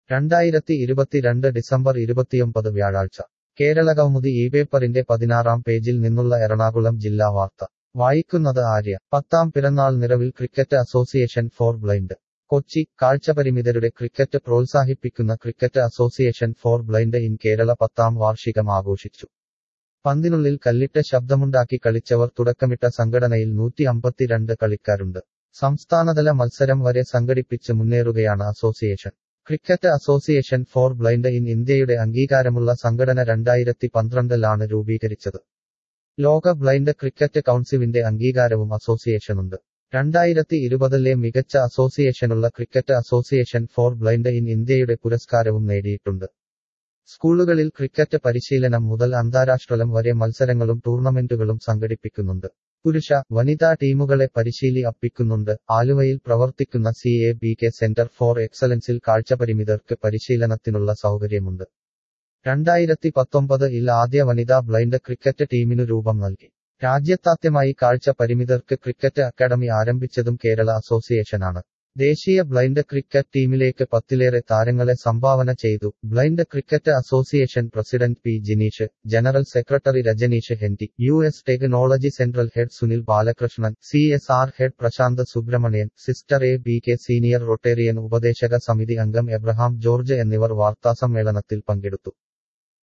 രണ്ടായിരത്തി ഇരുപത്തിരണ്ട് ഡിസംബർ ഇരുപത്തിയൊമ്പത് വ്യാഴാഴ്ച കേരളകൗമുദി ഈ പേപ്പറിന്റെ പതിനാറാം പേജിൽ നിന്നുള്ള എറണാകുളം ജില്ലാ വാർത്ത വായിക്കുന്നത് ആര്യ പത്താം പിറന്നാൾ നിറവിൽ cricket association for blind Kochi കാഴ്ചപരിമിതരുടെ ക്രിക്കറ്റ് പ്രോത്സാഹിപ്പിക്കുന്ന cricket association for blind in Kerala പത്താം വാർഷികം ആഘോഷിച്ചു പന്തിനുള്ളിൽ കല്ലിട്ട് ശബ്ദമുണ്ടാക്കി കളിച്ചവർ തുടക്കമിട്ട സംഘടനയിൽ നൂറ്റി അമ്പത്തിരണ്ട് കളിക്കാരുണ്ട് സംസ്ഥാനതല മത്സരം വരെ സംഘടിപ്പിച്ച് മുന്നേറുകയാണ് association cricket association for blind in ഇന്ത്യയുടെ അംഗീകാരമുള്ള സംഘടന രണ്ടായിരത്തി പന്ത്രണ്ടിലാണ് രൂപീകരിച്ചത് ലോക ബ്ലൈൻഡ് ക്രിക്കറ്റ് കൗൺസിലിന്റെ അംഗീകാരവും അസോസിയേഷനുണ്ട് രണ്ടായിരത്തി ഇരുപതിലെ മികച്ച അസോസിയേഷനുള്ള cricket association for blind in ഇന്ത്യയുടെ പുരസ്കാരവും നേടിയിട്ടുണ്ട് സ്കൂളുകളിൽ ക്രിക്കറ്റ് പരിശീലനം മുതൽ അന്താരാഷ്ട്രലം വരെ മത്സരങ്ങളും ടൂർണമെന്റുകളും സംഘടിപ്പിക്കുന്നുണ്ട് പുരുഷ വനിതാ ടീമുകളെ പരിശീലി അപ്പിക്കുന്നുണ്ട് ആലുവയിൽ പ്രവർത്തിക്കുന്ന C A B K centre for എക്സലൻസിൽ കാഴ്ചപരിമിതർക്ക് പരിശീലനത്തിനുള്ള സൗകര്യമുണ്ട് രണ്ടായിരത്തി പത്തൊമ്പത് ഇൽ ആദ്യ വനിതാ ബ്ലൈൻഡ് ക്രിക്കറ്റ് ടീമിനു രൂപം നൽകി രാജ്യത്താദ്യമായി കാഴ്ച പരിമിതർക്ക് ക്രിക്കറ്റ് അക്കാദമി ആരംഭിച്ചതും കേരള അസോസിയേഷനാണ് ദേശീയ ബ്ലൈൻഡ് ക്രിക്കറ്റ് ടീമിലേക്ക് പത്തിലേറെ താരങ്ങളെ സംഭാവന ചെയ്തു blind cricket association president P Jineesh general secretary Rajaneesh Henry U S technology central head Sunil Balakrishnan C S R head Prasanth Subramanian sister A B K senior Rotarian ഉപദേശക സമിതി അംഗം എബ്രഹാം ജോർജ് എന്നിവർ വാർത്താസമ്മേളനത്തിൽ പങ്കെടുത്തു